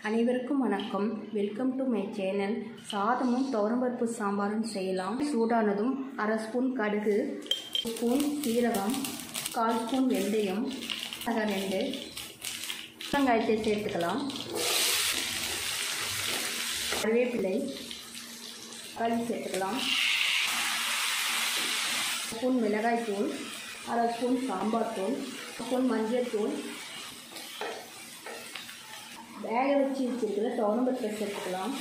அனைவருக்கும் வணக்கம் welcome to my channel சாதமும் துவரம்பருப்பு சாம்பாரும் செய்யலாம் சூடானதும் அரை ஸ்பூன் கடுகு ஸ்பூன் சீரகம் கால் ஸ்பூன் வெந்தயம் அதை ரெண்டு வெங்காயத்தை சேர்த்துக்கலாம் கருவேப்பிலை தக்காளி சேர்த்துக்கலாம் ஸ்பூன் மிளகாய் தூள் அரை ஸ்பூன் சாம்பார் தூள் ஸ்பூன் மஞ்சள் தூள் வேக வச்சு வச்சுருக்கிற துவரம்பருப்பை சேர்த்துக்கலாம்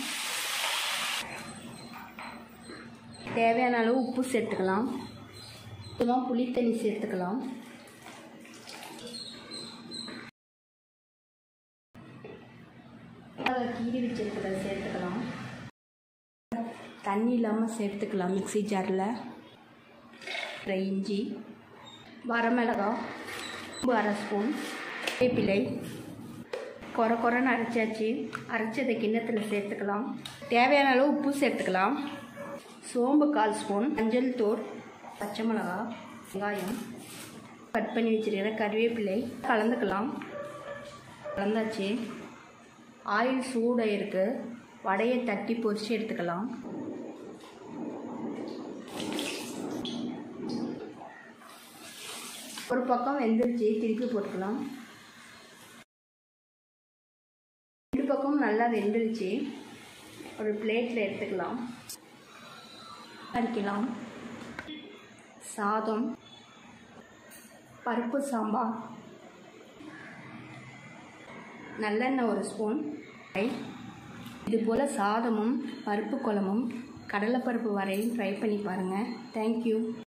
தேவையான அளவு உப்பு சேர்த்துக்கலாம் கொஞ்சமாக புளித்தண்ணி சேர்த்துக்கலாம் அதை கீறி வச்சிருக்கிறத சேர்த்துக்கலாம் தண்ணி இல்லாமல் சேர்த்துக்கலாம் மிக்ஸி ஜாரில் அப்புறம் இஞ்சி வரமிளகாய் உப்பு அரை ஸ்பூன் வேப்பிலை குறை குறைன்னு அரைச்சாச்சு அரைச்சதை கிண்ணத்தில் சேர்த்துக்கலாம் தேவையான அளவு உப்பு சேர்த்துக்கலாம் சோம்பு கால் ஸ்பூன் மஞ்சள் தூள் பச்சை மிளகா வெங்காயம் கட் பண்ணி வச்சுருக்கிற கருவேப்பிலை கலந்துக்கலாம் கலந்தாச்சு ஆயில் சூடாக இருக்குது வடையை தட்டி பொரிச்சு எடுத்துக்கலாம் ஒரு பக்கம் வெந்துருச்சு திருப்பி போட்டுக்கலாம் ரெண்டு பக்கமும் நல்லா வெந்துருச்சு ஒரு பிளேட்டில் எடுத்துக்கலாம் அரிக்கலாம் சாதம் பருப்பு சாம்பார் நல்லெண்ணெய் ஒரு ஸ்பூன் இது போல் சாதமும் பருப்பு குழம்பும் கடலைப்பருப்பு வரையும் ட்ரை பண்ணி பாருங்கள் தேங்க்யூ